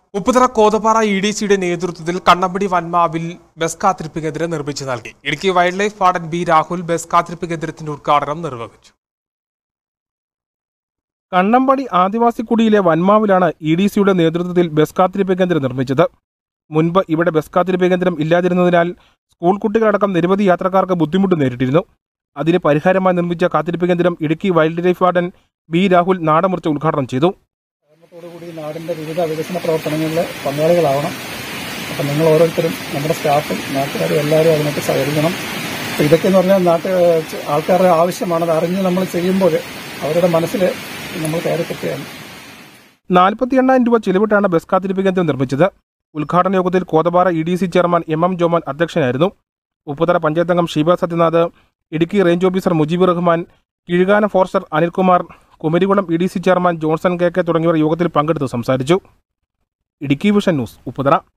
Upputhara കോതപ്പാറ E D സിയുടെ നേതൃത്വത്തിൽ Kannampadi വൻമാവിൽ bus കാത്തിരിപ്പ് കേന്ദ്രം നിർമ്മിച്ചു നൽകി Idukki wildlife warden B Rahul bus കാത്തിരിപ്പ് കേന്ദ്രത്തിന്റെ ഉദ്ഘാടനം നിർവഹിച്ചു കണ്ണമ്പടി ആദിവാസി കുടിയിലെ വൻമാവിലാണ് ഇ ഡി സിയുടെ നേതൃത്വത്തിൽ ബസ് കാത്തിരിപ്പ് കേന്ദ്രം നിർമ്മിച്ചത് മുൻപ് ഇവിടെ ബസ് കാത്തിരിപ്പ് കേന്ദ്രം ഇല്ലാതിരുന്നതിനാൽ സ്കൂൾ കുട്ടികളടക്കം നിരവധി യാത്രക്കാർക്ക് ബുദ്ധിമുട്ട് നേരിട്ടിരുന്നു അതിന് പരിഹാരമായി നിർമ്മിച്ച കാത്തിരിപ്പ് കേന്ദ്രം Idukki wildlife warden B Rahul നാടമുറിച്ച് ഉദ്ഘാടനം ചെയ്തു കൂടി നാടിൻ്റെ വിവിധ വികസന പ്രവർത്തനങ്ങളിൽ പങ്കാളികളാവണം അപ്പം നിങ്ങൾ ഓരോരുത്തരും നമ്മുടെ സ്റ്റാഫും നാട്ടുകാരും എല്ലാവരും അതിനൊക്കെ സഹകരിക്കണം അപ്പം ഇതൊക്കെ എന്ന് പറഞ്ഞാൽ നാട്ട് ആൾക്കാരുടെ ആവശ്യമാണ് അത് അറിഞ്ഞ് നമ്മൾ ചെയ്യുമ്പോൾ അവരുടെ മനസ്സിൽ നമ്മൾ കയറിപ്പറ്റുകയാണ് നാൽപ്പത്തി എണ്ണായിരം രൂപ ചിലവിട്ടാണ് ബസ് കാത്തിരിപ്പ് കേന്ദ്രം നിർമ്മിച്ചത് ഉദ്ഘാടന യോഗത്തിൽ Kothapara E D C chairman M M Joman അധ്യക്ഷനായിരുന്നു ഉപ്പുതറ പഞ്ചായത്ത് അംഗം Sheeba Sathyanath Idukki range officer Mujeeb Rahman Kizhukana forester Anilkumar Kumarikulam E D C chairman Johnson K K തുടങ്ങിയവർ യോഗത്തിൽ പങ്കെടുത്ത് സംസാരിച്ചു ഇടുക്കി വിഷൻ ന്യൂസ് ഉപ്പുതറ